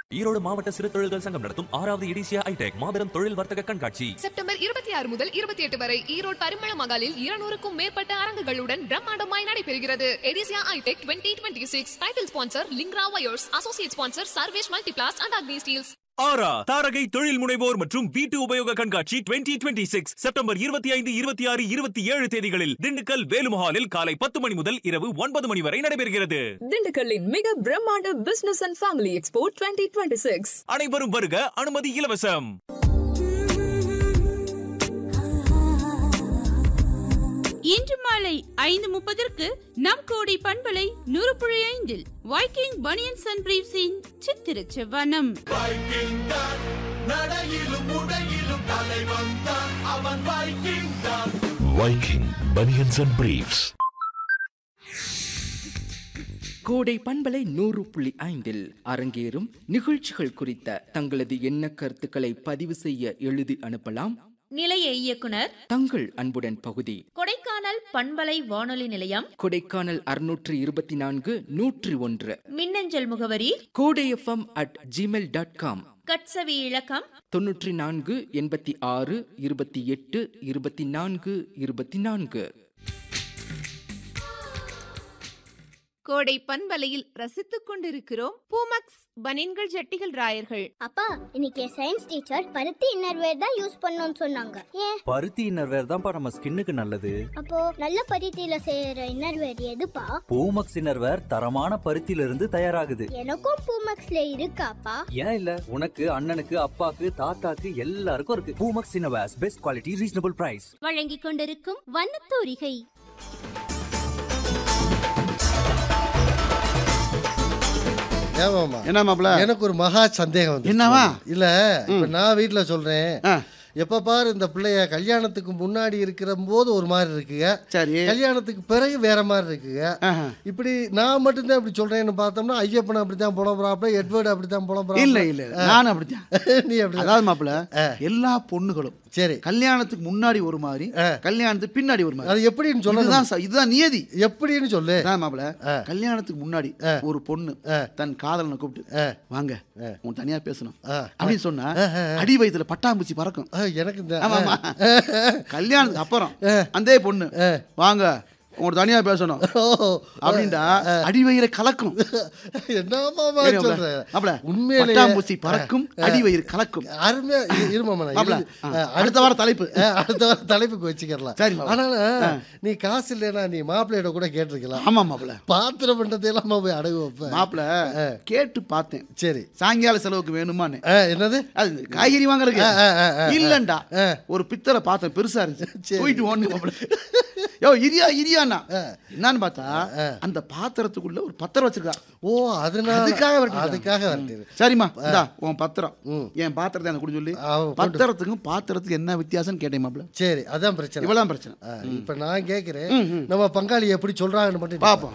ஈரோடு மாவட்ட சிறு தொழில்கள் சங்கம் நடத்தும் ஆறாவது இடிசியா ஐடெக் மாபெரும் தொழில் வர்த்தக கண்காட்சி செப்டம்பர் இருபத்தி ஆறு முதல் இருபத்தி எட்டு வரை ஈரோடு பரிமள மகாலில் இருநூறுக்கும் மேற்பட்ட அரங்குகளுடன் பிரம்மாண்டமாய் நடைபெறுகிறது எடிசியா ஐடெக் twenty twenty six title sponsor லிங்க்ரா wires associate sponsor Sarvesh multiplast and Agni steels ஆரா தாரகை தொழில் முனைவோர் மற்றும் வீட்டு உபயோக கண்காட்சி 2026 சிக்ஸ் செப்டம்பர் இருபத்தி ஐந்து இருபத்தி ஆறு இருபத்தி ஏழு தேதிகளில் திண்டுக்கல் வேலுமஹாலில் காலை பத்து மணி முதல் இரவு ஒன்பது மணி வரை நடைபெறுகிறது திண்டுக்கல்லின் மிக பிரம்மாண்ட business and family expo twenty twenty six அனைவரும் வருக அனுமதி இலவசம் இன்று மாலை ஐந்து முப்பதற்கு நம் கோடி பண்பலை நூறு புள்ளி ஐந்தில் வைக்கிங் பனியன் சன் பிரீவ்ஸின் சித்திர செவ்வனம் Viking Bunions and Briefs. கோடை பண்பலை நூறு புள்ளி ஐந்தில் அரங்கேறும் நிகழ்ச்சிகள் குறித்த தங்களது எண்ண கருத்துக்களை பதிவு செய்ய எழுதி அனுப்பலாம் நிலைய இயக்குனர் தங்கள் அன்புடன் பகுதி கொடைக்கானல் பண்பலை வானொலி நிலையம் கொடைக்கானல் அறுநூற்று இருபத்தி நான்கு நூற்றி ஒன்று மின்னஞ்சல் முகவரி Kodai FM at Gmail dot com கட்சவி இலக்கம் தொன்னூற்றி நான்கு எண்பத்தி ஆறு இருபத்தி எட்டு இருபத்தி நான்கு இருபத்தி நான்கு கோடை பண்பலையில் ரசித்துக் கொண்டிருக்கிறோம் பூமக்ஸ் பனின்கள் ஜட்டிகள் ராயர்கள் அப்பா இன்னைக்கு சயின்ஸ் டீச்சர் பருத்தி இன்னர்வேர் தான் யூஸ் பண்ணணும்னு சொன்னாங்க ஏன் பருத்தி இன்னர்வேர் தான்ப்பா நம்ம ஸ்கின்னுக்கு நல்லது அப்போ நல்ல பருத்தியில செய்யற இன்னர்வேர் எதுப்பா பூமக்ஸ் இன்னர்வேர் தரமான பருத்தியில இருந்து தயாராகுது எனக்கும் பூமக்ஸ்ல இருக்காப்பா ஏன் இல்ல உனக்கு அண்ணனுக்கு அப்பாக்கு தாத்தாக்கு எல்லாருக்கும் இருக்கு Poomex innerwears best quality reasonable price வழங்கிக் கொண்டிருக்கும் வண்ணத்தூரிகை ஏமாமா என்ன மாப்ள எனக்கு ஒரு மகா சந்தேகம் வந்து என்னவா? இல்ல இப்ப நான் வீட்ல சொல்றேன் ஆ. எப்ப பாரு இந்த பிள்ளைய கல்யாணத்துக்கு முன்னாடி இருக்கிற போது ஒரு மாதிரி இருக்குங்க சரி கல்யாணத்துக்கு பிறகு வேற மாதிரி இருக்குங்க ஆஹா. இப்படி நான் மட்டும்தான் இப்படி சொல்றேன்னு பார்த்தோம்னா ஐயப்பன் அப்படித்தான் புலம்புறாப்ல எட்வர்டு அப்படித்தான் புலம்புறாப்ல இல்ல இல்ல நானும் அப்படித்தான் நீ அப்படி அதாவது மாப்பிள எல்லா பொண்ணுகளும் சரி கல்யாணத்துக்கு முன்னாடி ஒரு மாதிரி கல்யாணத்துக்கு பின்னாடி ஒரு மாதிரி அது எப்படின்னு சொல்லணும் இதுதான் ச- இதுதான் நியதி எப்படின்னு சொல்லு அதான் மாப்பிள கல்யாணத்துக்கு முன்னாடி ஒரு பொண்ணு தன் காதலனை கூப்பிட்டு வாங்க உன் தனியா பேசணும் அப்படின்னு சொன்னா அடி வயித்துல பட்டாம்பூச்சி பறக்கும் ஆ, எனக்கு இந்த ஆமா ஆமா கல்யாணத்துக்கு அப்புறம் அந்த பொண்ணு வாங்க உங்க தனியா பேசணும் ஓ, அப்படின்டா அடி வயிறை கலக்கும் என்னமாமா தெரியுமா சொல்ற மாப்பிள உண்மையிலேயே பட்டாம்பூச்சி பறக்கும் அடி வயிறு கலக்கும் அருமையா இரு- இருமாமா நான் மாப்பிள, எழுதி- ஆ, ஆ, அடுத்த வாரம் தலைப்பு ஆ, அடுத்த வாரம் தலைப்புக்கு வச்சுக்கலாம் சரி, மாப்பிள. ஆனாலும் நீ காசு இல்லைன்னா நீ மாப்பிள்ளையோட கூட கேட்டிருக்கலாம் ஆமா மாப்பிள பாத்திரம் பண்றதை எல்லாம் போய் அடகு வைப்பேன் மாப்பிள கேட்டு பார்த்தேன் சரி சாயங்கால செலவுக்கு வேணுமான்னு ஆ, என்னது அது இந்த காய்கறி வாங்குறதுக்கு ஆ, ஆ, ஆ, ஆ. இல்லண்டா ஆ. ஒரு பித்தளை பாத்திரம் பெருசா இருந்துச்சு சரி. போயிட்டு ஓடணும் மாப்பிள யோ இரியா இரியாண்ணா என்னன்னு பார்த்தா அந்த பாத்திரத்துக்குள்ள ஒரு பத்திரம் வச்சிருக்கா ஓ அதனால அதுக்காக வரட்டிருக்காங்க. அதுக்காக வரட்டிரு சரிம்மா இந்தா உன் பத்திரம் என் பாத்திரத்தை எனக்கு கொடுத்து சொல்லி ஆ, கொண்டு. பத்திரத்துக்கும் பாத்திரத்துக்கும் என்ன வித்தியாசம்னு கேட்டேன் மாப்பிள சரி அதான் பிரச்சனை இவ்வளவு பிரச்சனை ஆ, இப்ப நான் கேக்குறேன் நம்ம பங்காளி எப்படி சொல்றாங்கன்னு மட்டும் பாப்போம்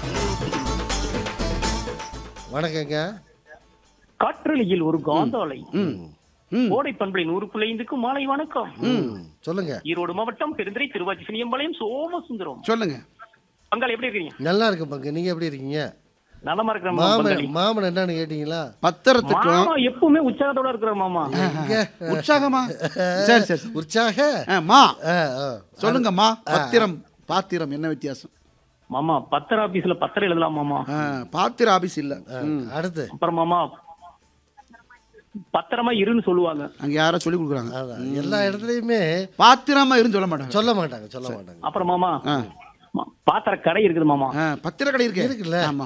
வணக்கங்க காற்றலையில் ஒரு காந்தாலை ம் கோடை பண்பலை நூறு பிள்ளைந்துக்கு மாலை வணக்கம் ம், சொல்லுங்க ஈரோடு மாவட்டம் பெருந்துறை திருவாச்சி சினியம்பாளையம் சோமசுந்தரம் சொல்லுங்க பங்காளி எப்படி இருக்கீங்க நல்லா இருக்கு பங்கு நீங்க எப்படி இருக்கீங்க நலமா இருக்கிற மாமன் பங்காளி மாமன் என்னன்னு கேட்டீங்களா பத்திரத்துக்கும் மாமா எப்பவுமே உற்சாகத்தோட இருக்கிற மாமா இங்க உற்சாகமா சரி சரி சரி. உற்சாக ஆ, மா ஆ, ஆ. சொல்லுங்கம்மா பத்திரம் பாத்திரம் என்ன வித்தியாசம் மாமா பத்திர ஆபீஸ்ல பத்திரம் எழுதலாம் மாமா ஆ, பாத்திர ஆபீஸ் இல்ல ம். அடுத்து அப்புறம் மாமா பத்திரமா இருன்னு சொல்லுவாங்க அங்க யாரோ சொல்லி கொடுக்குறாங்க அதான் எல்லா இடத்துலயுமே பாத்திரமா இருந்து சொல்ல மாட்டாங்க சொல்ல மாட்டாங்க சொல்ல மாட்டாங்க அப்புறம் மாமா ஆ. மா- பாத்திர கடை இருக்குது மாமா ஆ, பத்திர கடை இருக்கு இருக்குல்ல? ஆமா